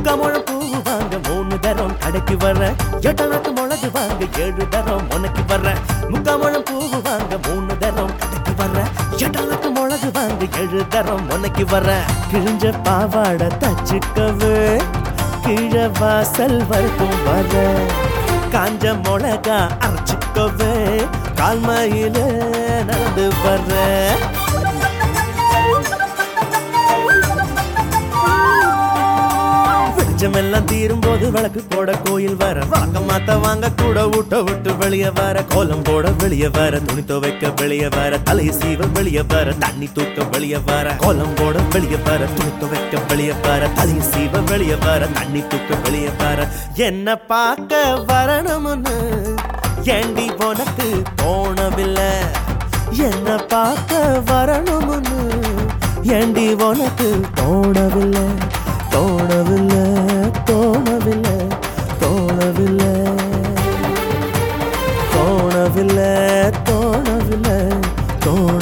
முக்காமுழம் பூ வாங்க மூணு தரம் கடைக்கு வர்றேன் எட்டனக்கு மிளகு வாங்க ஏழு தரம் உனக்கு வர்றேன் முக்காமுழம் பூ வாங்க மூணு தரம் கடைக்கு வர்றேன் எட்டனக்கு மிளகு வாங்க ஏழு தரம் உனக்கு வர்றேன் கிழிஞ்ச பாவாடை தச்சுக்கவே கீழ வாசல் வரைக்கும் வர காஞ்ச மிளகா அரைச்சுக்கவே கால்மையில நடந்து வர்ற வெளிச்சமெல்லாம் தீரும் போது விளக்கு போட கோயில் வர வாங்க மாத்த வாங்க கூட ஊட்ட விட்டு வெளிய வர கோலம் போட வெளிய வர துணி துவைக்க வெளிய வர தலை சீவ வெளிய வர தண்ணி தூக்க வெளிய வர கோலம் போட வெளிய வர துணி துவைக்க வெளிய வர தலை சீவ வெளிய வர தண்ணி தூக்க வெளிய வர என்ன பார்க்க வரணும்னு ஏண்டி உனக்கு தோணவில்லை என்ன பார்க்க வரணும்னு ஏண்டி உனக்கு தோணவில்லை தோணவில்லை தோணவில்லை தோணவில்லை தோணவில்லை தோணவில்லை தோண